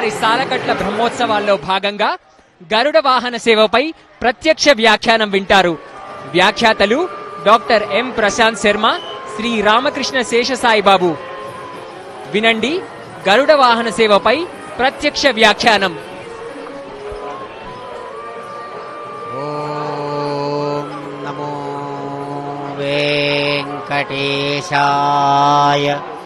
శ్రీవారి సాలకట్ల బ్రహ్మోత్సవాల్లో భాగంగా గరుడ వాహన సేవపై ప్రత్యక్ష వ్యాఖ్యానం వింటారు వ్యాఖ్యాతలు డాక్టర్ ఎం ప్రశాంత్ శర్మ శ్రీ రామకృష్ణ శేషసాయిబాబు వినండి గరుడ వాహన సేవపై ప్రత్యక్ష వ్యాఖ్యానం ఓం నమో వెంకటేశాయ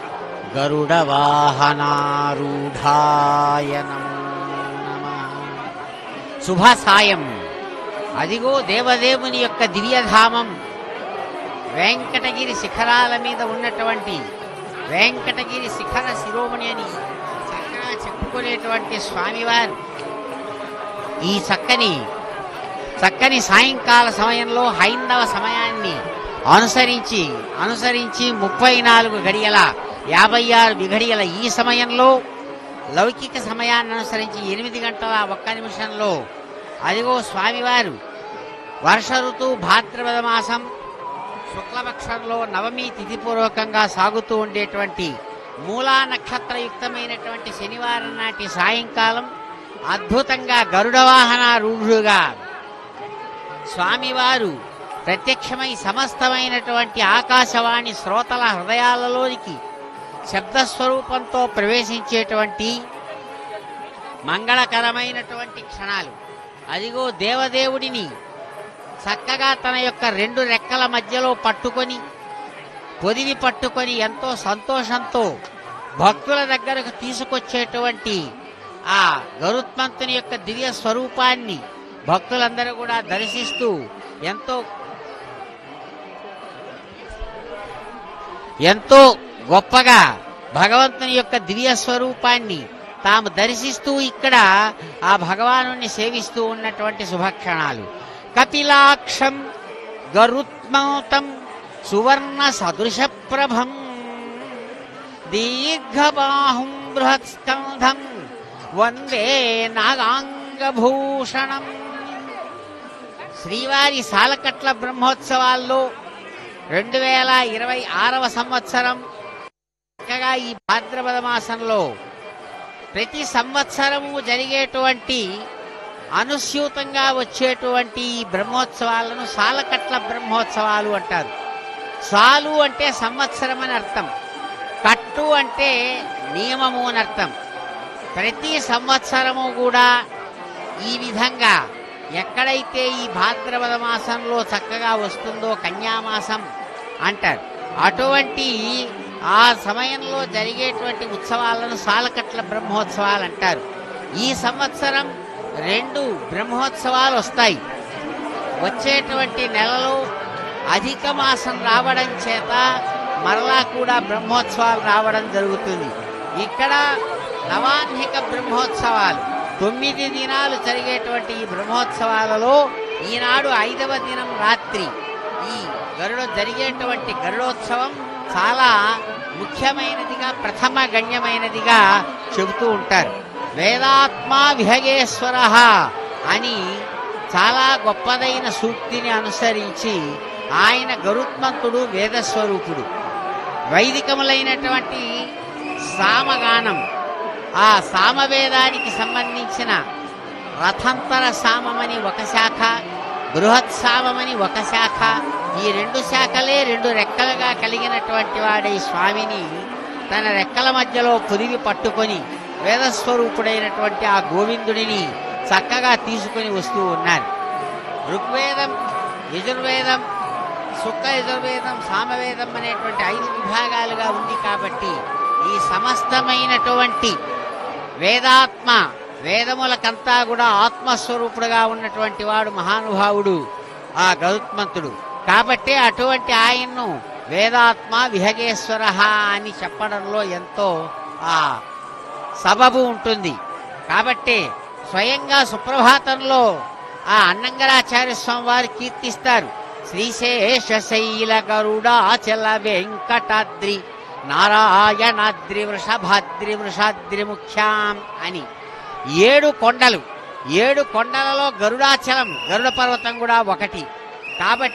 గరుడవాహనారూఢాయ నమో నమః శుభ సాయం అదిగో దేవదేవుని యొక్క దివ్యధామం వెంకటగిరి శిఖరాల మీద ఉన్నటువంటి వెంకటగిరి శిఖర శిరోమణి అని చక్కగా చెప్పుకునేటువంటి స్వామివారు ఈ చక్కని చక్కని సాయంకాల సమయంలో హైందవ సమయాన్ని అనుసరించి అనుసరించి ముప్పై నాలుగు గడియల యాభై ఆరు విఘడియల ఈ సమయంలో లౌకిక సమయాన్ని అనుసరించి ఎనిమిది గంటల ఒక్క నిమిషంలో అదిగో స్వామివారు వర్ష ఋతువు భాద్రపద మాసం శుక్లపక్షంలో నవమి తిథిపూర్వకంగా సాగుతూ ఉండేటువంటి మూలా నక్షత్రయుక్తమైనటువంటి శనివారం నాటి సాయంకాలం అద్భుతంగా గరుడ వాహన రూఢుగా స్వామివారు ప్రత్యక్షమై సమస్తమైనటువంటి ఆకాశవాణి శ్రోతల హృదయాలలోనికి శబ్దస్వరూపంతో ప్రవేశించేటువంటి మంగళకరమైనటువంటి క్షణాలు అదిగో దేవదేవుడిని చక్కగా తన యొక్క రెండు రెక్కల మధ్యలో పట్టుకొని పొదివి పట్టుకొని ఎంతో సంతోషంతో భక్తుల దగ్గరకు తీసుకొచ్చేటువంటి ఆ గరుత్మంతుని యొక్క దివ్య స్వరూపాన్ని భక్తులందరూ కూడా దర్శిస్తూ ఎంతో ఎంతో గొప్పగా భగవంతుని యొక్క దివ్య స్వరూపాన్ని తాము దర్శిస్తూ ఇక్కడ ఆ భగవాను సేవిస్తూ ఉన్నటువంటి శుభక్షణాలు కపిలాక్షం గరుత్మౌతం సువర్ణ సదృశ ప్రభం దీర్ఘబాహుం బృహత్స్కంధం వందే నాగాంగభూషణం శ్రీవారి సాలకట్ల బ్రహ్మోత్సవాల్లో రెండు వేల ఇరవై ఆరవ సంవత్సరం చక్కగా ఈ భాద్రపద మాసంలో ప్రతి సంవత్సరము జరిగేటువంటి అనుస్యూతంగా వచ్చేటువంటి ఈ బ్రహ్మోత్సవాలను సాలకట్ల బ్రహ్మోత్సవాలు అంటారు సాలు అంటే సంవత్సరం అని అర్థం కట్టు అంటే నియమము అని అర్థం ప్రతి సంవత్సరము కూడా ఈ విధంగా ఎక్కడైతే ఈ భాద్రపద మాసంలో చక్కగా వస్తుందో కన్యామాసం అంటారు అటువంటి ఆ సమయంలో జరిగేటువంటి ఉత్సవాలను సాలకట్ల బ్రహ్మోత్సవాలు అంటారు ఈ సంవత్సరం రెండు బ్రహ్మోత్సవాలు వస్తాయి వచ్చేటువంటి నెలలో అధిక మాసం రావడం చేత మరలా కూడా బ్రహ్మోత్సవాలు రావడం జరుగుతుంది ఇక్కడ నవాహ్నిక బ్రహ్మోత్సవాలు తొమ్మిది దినాలు జరిగేటువంటి ఈ బ్రహ్మోత్సవాలలో ఈనాడు ఐదవ దినం రాత్రి ఈ గరుడ జరిగేటువంటి గరుడోత్సవం చాలా ముఖ్యమైనదిగా ప్రథమ గణ్యమైనదిగా చెబుతూ ఉంటారు వేదాత్మా విహగేశ్వర అని చాలా గొప్పదైన సూక్తిని అనుసరించి ఆయన గరుత్మంతుడు వేదస్వరూపుడు వైదికములైనటువంటి సామగానం ఆ సామవేదానికి సంబంధించిన రథంతర సామమని ఒక శాఖ బృహత్ సామమని ఒక శాఖ ఈ రెండు శాఖలే రెండు రెక్కలుగా కలిగినటువంటి వాడే స్వామిని తన రెక్కల మధ్యలో పురిగి పట్టుకొని వేదస్వరూపుడైనటువంటి ఆ గోవిందుడిని చక్కగా తీసుకొని వస్తూ ఉన్నారు ఋగ్వేదం యజుర్వేదం శుక్ల యజుర్వేదం సామవేదం అనేటువంటి ఐదు విభాగాలుగా ఉంది కాబట్టి ఈ సమస్తమైనటువంటి వేదాత్మ వేదములకంతా కూడా ఆత్మస్వరూపుడుగా ఉన్నటువంటి వాడు మహానుభావుడు ఆ గరుత్మంతుడు కాబట్టి అటువంటి ఆయన్ను వేదాత్మ విహగేశ్వర అని చెప్పడంలో ఎంతో ఆ సబబు ఉంటుంది కాబట్టి స్వయంగా సుప్రభాతంలో ఆ అన్నంగరాచార్య స్వామి వారు కీర్తిస్తారు శ్రీశేషశైల గరుడాచల వెంకటాద్రి నారాయణాద్రి వృషభాద్రి వృషాద్రి ముఖ్యాం అని ఏడు కొండలు ఏడు కొండలలో గరుడాచలం గరుడ పర్వతం కూడా ఒకటి కాబట్టి